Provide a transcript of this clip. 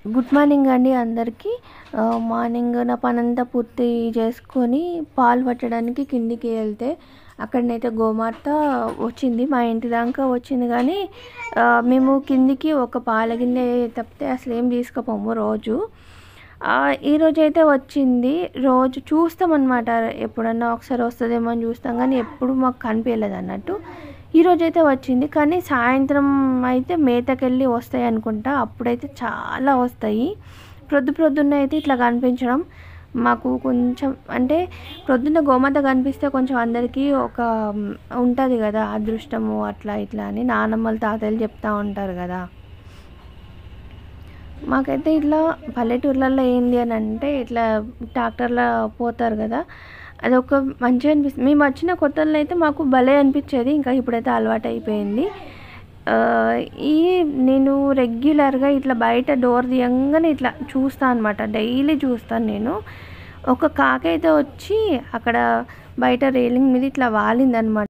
good morning అండి అందరికీ ఆ, మార్నింగ్ నా పనంతా పూర్తి చేసుకొని పాలు పట్టడానికి కిందికి వెళ్తే అక్కడనైతే గోమాత వచ్చింది మా ఇంటి దాకా వచ్చింది కానీ ఆ, మేము కిందికి ఒక పాల గిన్నె తప్పితే అసలు ఏం తీసుకుపోము రోజు ఆ, ఈ రోజు అయితే వచ్చింది రోజు చూస్తాం అనమాట ఎప్పుడన్నా ఒకసారి వస్తుందేమో అని చూస్తాం కానీ ఎప్పుడు మాకు కనిపించలేదు అన్నట్టు ఈ రోజు అయితే వచ్చింది కానీ సాయంత్రం అయితే మేతకెళ్ళి వస్తాయి అనుకుంటా అప్పుడైతే చాలా వస్తాయి ప్రొద్దు ప్రొద్దున్న అయితే ఇట్లా కనిపించడం మాకు కొంచెం అంటే ప్రొద్దున్న గోమాత కనిపిస్తే కొంచెం అందరికీ ఒక ఉంటుంది కదా అదృష్టము అట్లా ఇట్లా అని నానమ్మలు తాతయ్యలు చెప్తా ఉంటారు కదా మాకైతే ఇట్లా పల్లెటూర్లలో ఏంది అని అంటే ఇట్లా ట్రాక్టర్లో పోతారు కదా అదొక మంచిగా అనిపిస్తుంది మేము వచ్చిన కొత్తలో అయితే మాకు భలే అనిపించేది ఇంకా ఇప్పుడైతే అలవాటు అయిపోయింది ఆ, ఈ నేను రెగ్యులర్గా ఇట్లా బయట డోర్ తీయంగానే ఇట్లా చూస్తాను అనమాట డైలీ చూస్తాను నేను ఒక కాకి అయితే వచ్చి అక్కడ బయట రేలింగ్ మీద ఇట్లా వాలిందనమాట